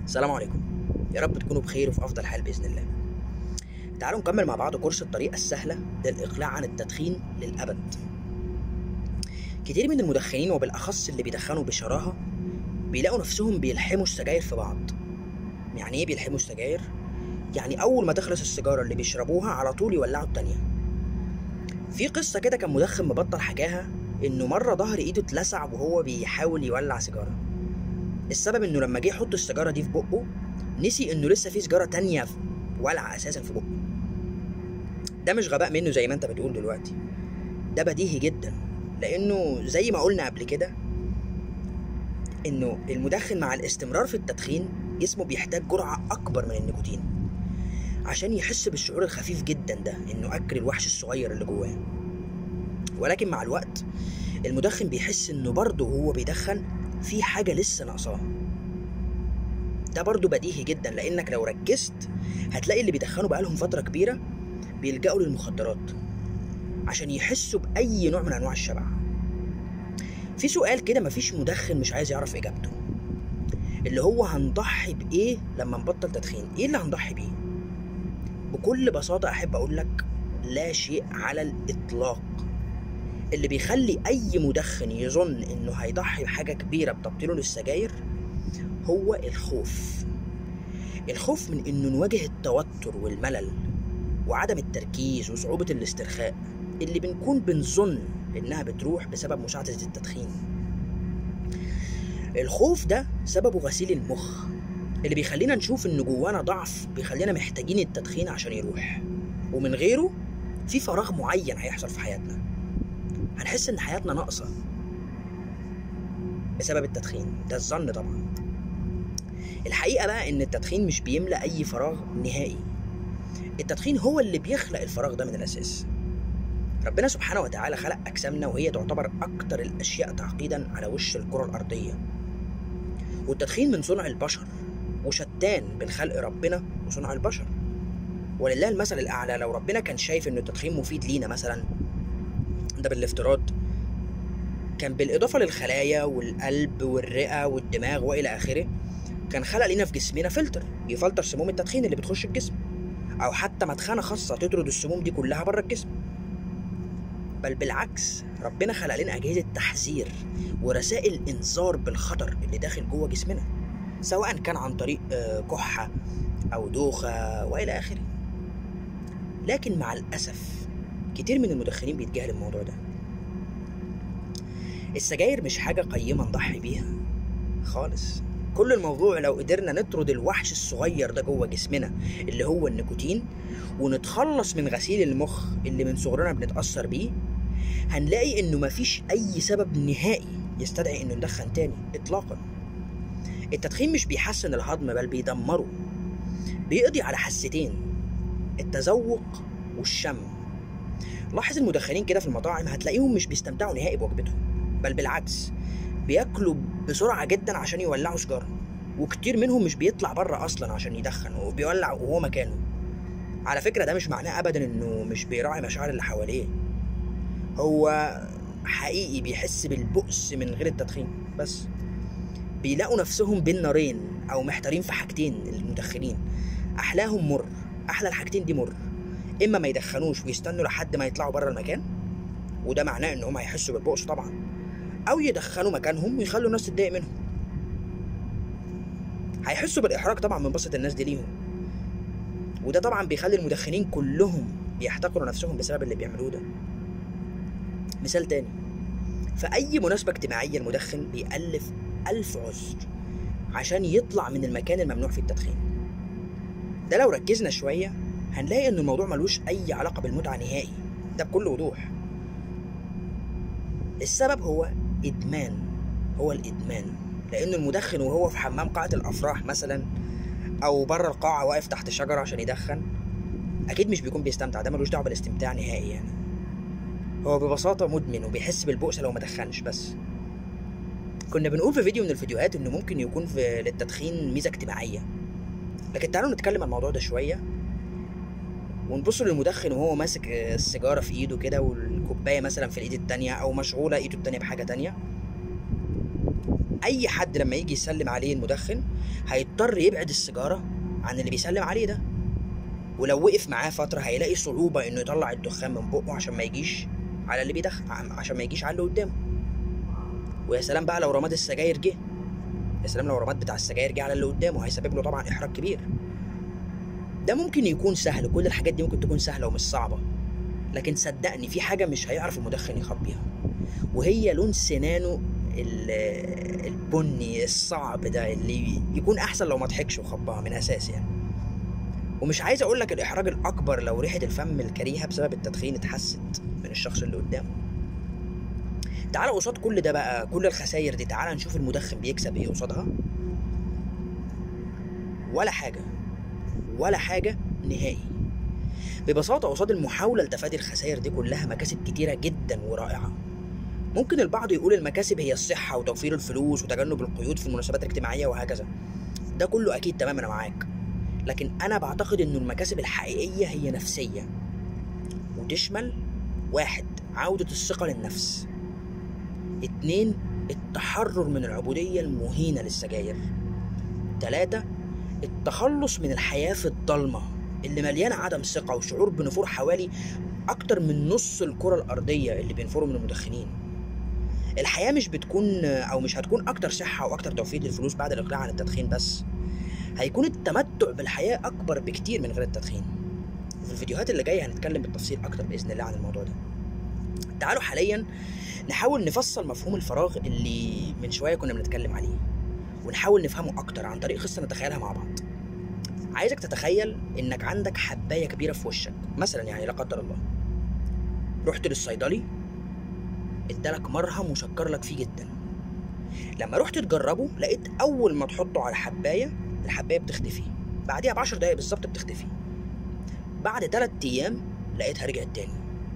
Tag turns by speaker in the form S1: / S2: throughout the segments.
S1: السلام عليكم يا رب تكونوا بخير وفي افضل حال باذن الله تعالوا نكمل مع بعض كورس الطريقه السهله للاقلاع عن التدخين للابد كتير من المدخنين وبالاخص اللي بيدخنوا بشراهه بيلاقوا نفسهم بيلحموا السجاير في بعض يعني ايه بيلحموا السجاير يعني اول ما تخلص السيجاره اللي بيشربوها على طول يولعوا التانية في قصه كده كان مدخن مبطل حكاها انه مره ظهر ايده اتلسع وهو بيحاول يولع سيجاره السبب انه لما جه يحط السيجاره دي في بقه نسي انه لسه في سيجاره تانية في- والعه اساسا في بقه ده مش غباء منه زي ما انت بتقول دلوقتي ده بديهي جدا لانه زي ما قلنا قبل كده انه المدخن مع الاستمرار في التدخين جسمه بيحتاج جرعه اكبر من النيكوتين عشان يحس بالشعور الخفيف جدا ده انه اكل الوحش الصغير اللي جواه ولكن مع الوقت المدخن بيحس انه برضه وهو بيدخن في حاجه لسه ناقصاه ده برضه بديهي جدا لانك لو ركزت هتلاقي اللي بيدخنوا بقالهم فتره كبيره بيلجأوا للمخدرات عشان يحسوا بأي نوع من أنواع الشبع في سؤال كده مفيش مدخن مش عايز يعرف إجابته اللي هو هنضحي بإيه لما نبطل تدخين إيه اللي هنضحي بيه بكل بساطة أحب أقول لك لا شيء على الإطلاق اللي بيخلي أي مدخن يظن إنه هيضحي بحاجة كبيرة بتبطيله للسجاير هو الخوف الخوف من إنه نواجه التوتر والملل وعدم التركيز وصعوبة الاسترخاء اللي بنكون بنظن إنها بتروح بسبب مساعدة التدخين الخوف ده سببه غسيل المخ اللي بيخلينا نشوف إن جوانا ضعف بيخلينا محتاجين التدخين عشان يروح ومن غيره في فراغ معين هيحصل في حياتنا هنحس إن حياتنا ناقصة بسبب التدخين ده الظن طبعا الحقيقة بقى إن التدخين مش بيملأ أي فراغ نهائي التدخين هو اللي بيخلق الفراغ ده من الأساس ربنا سبحانه وتعالى خلق أجسامنا وهي تعتبر أكتر الأشياء تعقيدا على وش الكرة الأرضية والتدخين من صنع البشر وشتان بين خلق ربنا وصنع البشر ولله المثل الأعلى لو ربنا كان شايف إن التدخين مفيد لينا مثلا ده بالافتراض كان بالإضافة للخلايا والقلب والرئة والدماغ وإلى آخره كان خلق لينا في جسمنا فلتر يفلتر سموم التدخين اللي بتخش الجسم او حتى مدخنه خاصه تطرد السموم دي كلها بره الجسم بل بالعكس ربنا خلق لنا اجهزه تحذير ورسائل انذار بالخطر اللي داخل جوه جسمنا سواء كان عن طريق آه، كحه او دوخه والى اخره لكن مع الاسف كتير من المدخنين بيتجاهل الموضوع ده السجاير مش حاجه قيمه نضحي بيها خالص كل الموضوع لو قدرنا نطرد الوحش الصغير ده جوه جسمنا اللي هو النيكوتين ونتخلص من غسيل المخ اللي من صغرنا بنتأثر بيه هنلاقي انه مفيش اي سبب نهائي يستدعي انه ندخن تاني اطلاقا التدخين مش بيحسن الهضم بل بيدمره بيقضي على حستين التذوق والشم لاحظ المدخنين كده في المطاعم هتلاقيهم مش بيستمتعوا نهائي بوجبتهم بل بالعكس بياكلوا بسرعه جدا عشان يولعوا سيجاره وكتير منهم مش بيطلع بره اصلا عشان يدخن وبيولع وهو مكانه على فكره ده مش معناه ابدا انه مش بيراعي مشاعر اللي حواليه هو حقيقي بيحس بالبؤس من غير التدخين بس بيلاقوا نفسهم بين نارين او محتارين في حاجتين المدخنين احلاهم مر احلى الحاجتين دي مر اما ما يدخنوش ويستنوا لحد ما يطلعوا بره المكان وده معناه ان هم هيحسوا بالبؤس طبعا او يدخنوا مكانهم ويخلوا الناس تتضايق منهم هيحسوا بالاحراج طبعا من بسط الناس دي ليهم وده طبعا بيخلي المدخنين كلهم بيحتقروا نفسهم بسبب اللي بيعملوه ده مثال تاني في اي مناسبه اجتماعيه المدخن بيألف ألف عذر عشان يطلع من المكان الممنوع فيه التدخين ده لو ركزنا شويه هنلاقي ان الموضوع ملوش اي علاقه بالمتعه نهائي ده بكل وضوح السبب هو ادمان هو الادمان لان المدخن وهو في حمام قاعه الافراح مثلا او بره القاعه واقف تحت شجره عشان يدخن اكيد مش بيكون بيستمتع ده ملوش دعوه بالاستمتاع نهائي يعني هو ببساطه مدمن وبيحس بالبؤس لو ما دخنش بس كنا بنقول في فيديو من الفيديوهات انه ممكن يكون في للتدخين ميزه اجتماعيه لكن تعالوا نتكلم عن الموضوع ده شويه ونبص للمدخن وهو ماسك السيجاره في ايده كده والكوبايه مثلا في الايد التانية او مشغوله ايده التانية بحاجه تانية اي حد لما يجي يسلم عليه المدخن هيضطر يبعد السيجاره عن اللي بيسلم عليه ده ولو وقف معاه فتره هيلاقي صعوبه انه يطلع الدخان من بقه عشان ما يجيش على اللي بيدخن عشان ما يجيش على اللي قدامه ويا سلام بقى لو رماد السجاير جه يا سلام لو رماد بتاع السجاير جه على اللي قدامه هيسبب له طبعا احراج كبير ده ممكن يكون سهل كل الحاجات دي ممكن تكون سهله ومش صعبه لكن صدقني في حاجه مش هيعرف المدخن يخبيها وهي لون سنانه البني الصعب ده اللي يكون احسن لو ما ضحكش وخباها من اساس يعني ومش عايز اقول لك الاحراج الاكبر لو ريحه الفم الكريهه بسبب التدخين اتحست من الشخص اللي قدامه تعال قصاد كل ده بقى كل الخساير دي تعال نشوف المدخن بيكسب ايه قصادها ولا حاجه ولا حاجه نهائي ببساطه قصاد المحاوله لتفادي الخسائر دي كلها مكاسب كتيره جدا ورائعه ممكن البعض يقول المكاسب هي الصحه وتوفير الفلوس وتجنب القيود في المناسبات الاجتماعيه وهكذا ده كله اكيد تمام انا معاك لكن انا بعتقد انه المكاسب الحقيقيه هي نفسيه وتشمل واحد عودة الثقة للنفس اتنين التحرر من العبودية المهينة للسجاير تلاتة التخلص من الحياة في الضلمة اللي مليانة عدم ثقة وشعور بنفور حوالي أكتر من نص الكرة الأرضية اللي بينفروا من المدخنين الحياة مش بتكون أو مش هتكون أكتر صحة وأكتر توفير للفلوس بعد الإقلاع عن التدخين بس هيكون التمتع بالحياة أكبر بكتير من غير التدخين وفي الفيديوهات اللي جاية هنتكلم بالتفصيل أكتر بإذن الله عن الموضوع ده تعالوا حاليا نحاول نفصل مفهوم الفراغ اللي من شوية كنا بنتكلم عليه ونحاول نفهمه أكتر عن طريق قصة نتخيلها مع بعض عايزك تتخيل إنك عندك حباية كبيرة في وشك مثلا يعني لا قدر الله رحت للصيدلي ادالك مرهم وشكر لك فيه جدا لما رحت تجربه لقيت أول ما تحطه على حباية الحباية بتختفي بعديها بعشر دقايق بالظبط بتختفي بعد تلات أيام لقيتها رجعت تاني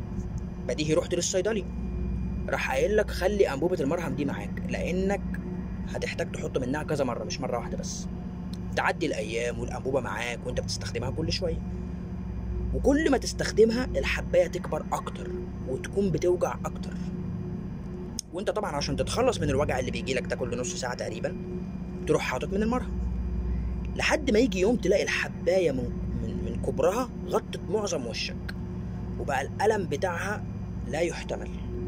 S1: بديهي رحت للصيدلي راح قايل لك خلي انبوبه المرهم دي معاك لانك هتحتاج تحط منها كذا مره مش مره واحده بس تعدي الايام والانبوبه معاك وانت بتستخدمها كل شويه وكل ما تستخدمها الحبايه تكبر اكتر وتكون بتوجع اكتر وانت طبعا عشان تتخلص من الوجع اللي بيجي لك ده كل نص ساعه تقريبا تروح حاطط من المرهم لحد ما يجي يوم تلاقي الحبايه من من, من كبرها غطت معظم وشك وبقى الالم بتاعها لا يحتمل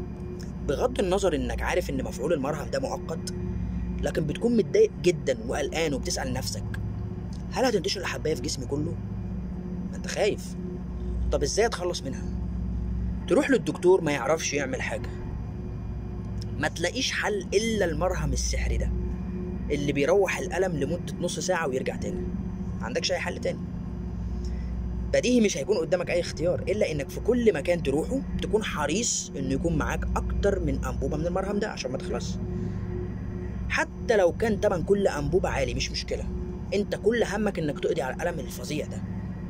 S1: بغض النظر انك عارف ان مفعول المرهم ده مؤقت لكن بتكون متضايق جدا وقلقان وبتسال نفسك هل هتنتشر الحبايه في جسمي كله ما انت خايف طب ازاي اتخلص منها تروح للدكتور ما يعرفش يعمل حاجه ما تلاقيش حل الا المرهم السحري ده اللي بيروح الالم لمده نص ساعه ويرجع تاني ما عندكش اي حل تاني بديهي مش هيكون قدامك اي اختيار الا انك في كل مكان تروحه تكون حريص انه يكون معاك اكتر من انبوبه من المرهم ده عشان ما تخلص حتى لو كان تمن كل انبوبه عالي مش مشكله انت كل همك انك تقضي على الالم الفظيع ده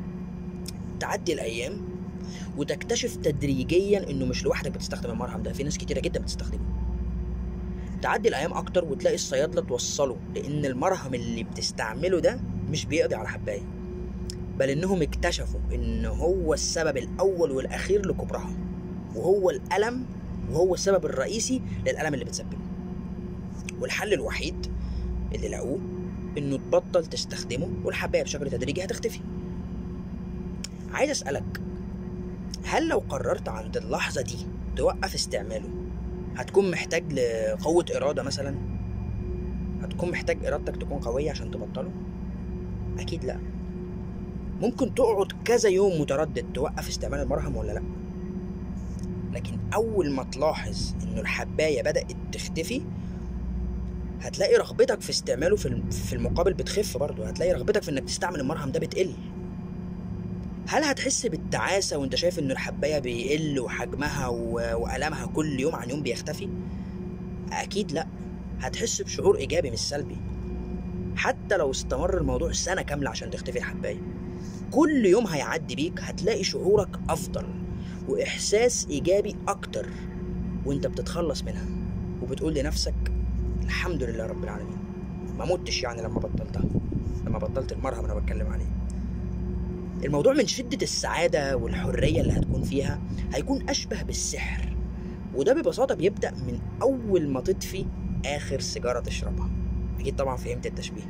S1: تعدي الايام وتكتشف تدريجيا انه مش لوحدك بتستخدم المرهم ده في ناس كتيره جدا بتستخدمه تعدي الايام اكتر وتلاقي الصيادله توصله لان المرهم اللي بتستعمله ده مش بيقضي على حبايه بل انهم اكتشفوا ان هو السبب الاول والاخير لكبرها وهو الالم وهو السبب الرئيسي للالم اللي بتسببه والحل الوحيد اللي لقوه انه تبطل تستخدمه والحبايه بشكل تدريجي هتختفي عايز اسالك هل لو قررت عند اللحظه دي توقف استعماله هتكون محتاج لقوه اراده مثلا هتكون محتاج ارادتك تكون قويه عشان تبطله اكيد لا ممكن تقعد كذا يوم متردد توقف استعمال المرهم ولا لا لكن اول ما تلاحظ انه الحبايه بدات تختفي هتلاقي رغبتك في استعماله في المقابل بتخف برضه هتلاقي رغبتك في انك تستعمل المرهم ده بتقل هل هتحس بالتعاسة وانت شايف ان الحباية بيقل وحجمها وألمها كل يوم عن يوم بيختفي؟ أكيد لأ هتحس بشعور إيجابي مش سلبي حتى لو استمر الموضوع سنة كاملة عشان تختفي الحباية كل يوم هيعدي بيك هتلاقي شعورك أفضل وإحساس إيجابي أكتر وأنت بتتخلص منها وبتقول لنفسك الحمد لله رب العالمين ما متش يعني لما بطلتها لما بطلت المرهم أنا بتكلم عليه الموضوع من شدة السعادة والحرية اللي هتكون فيها هيكون أشبه بالسحر وده ببساطة بيبدأ من أول ما تطفي اخر سيجاره تشربها اكيد طبعا فهمت التشبيه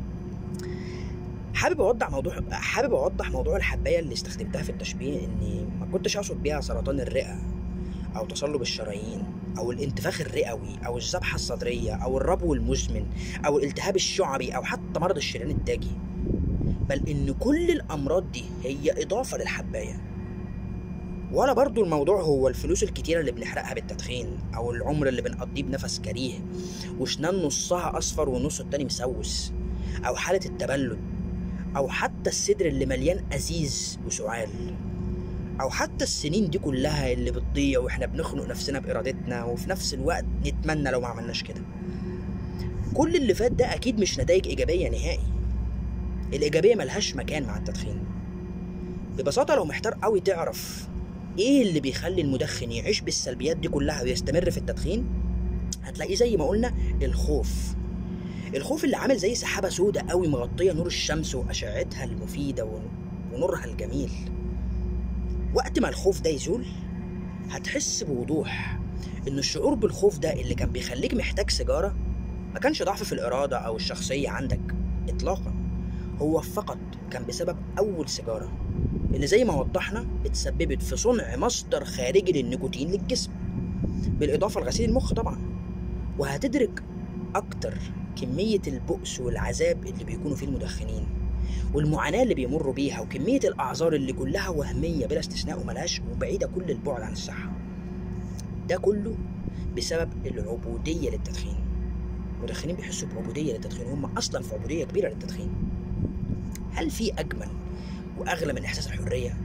S1: حابب اوضح موضوع حابب اوضح موضوع الحبايه اللي استخدمتها في التشبيه اني ما كنتش اقصد بيها سرطان الرئه او تصلب الشرايين او الانتفاخ الرئوي او الذبحه الصدريه او الربو المزمن او الالتهاب الشعبي او حتى مرض الشريان التاجي بل ان كل الامراض دي هي اضافه للحبايه ولا برضو الموضوع هو الفلوس الكتيرة اللي بنحرقها بالتدخين أو العمر اللي بنقضيه بنفس كريه وشنان نصها أصفر ونص التاني مسوس أو حالة التبلد أو حتى الصدر اللي مليان أزيز وسعال أو حتى السنين دي كلها اللي بتضيع وإحنا بنخنق نفسنا بإرادتنا وفي نفس الوقت نتمنى لو ما عملناش كده كل اللي فات ده أكيد مش نتائج إيجابية نهائي الإيجابية ملهاش مكان مع التدخين ببساطة لو محتار قوي تعرف ايه اللي بيخلي المدخن يعيش بالسلبيات دي كلها ويستمر في التدخين هتلاقيه زي ما قلنا الخوف الخوف اللي عامل زي سحابه سودة قوي مغطيه نور الشمس واشعتها المفيده ونورها الجميل وقت ما الخوف ده يزول هتحس بوضوح ان الشعور بالخوف ده اللي كان بيخليك محتاج سيجاره ما كانش ضعف في الاراده او الشخصيه عندك اطلاقا هو فقط كان بسبب اول سيجاره اللي زي ما وضحنا اتسببت في صنع مصدر خارجي للنيكوتين للجسم بالإضافة لغسيل المخ طبعا وهتدرك أكتر كمية البؤس والعذاب اللي بيكونوا فيه المدخنين والمعاناة اللي بيمروا بيها وكمية الأعذار اللي كلها وهمية بلا استثناء وملهاش وبعيدة كل البعد عن الصحة ده كله بسبب العبودية للتدخين المدخنين بيحسوا بعبودية للتدخين هم أصلا في عبودية كبيرة للتدخين هل في أجمل واغلى من احساس الحريه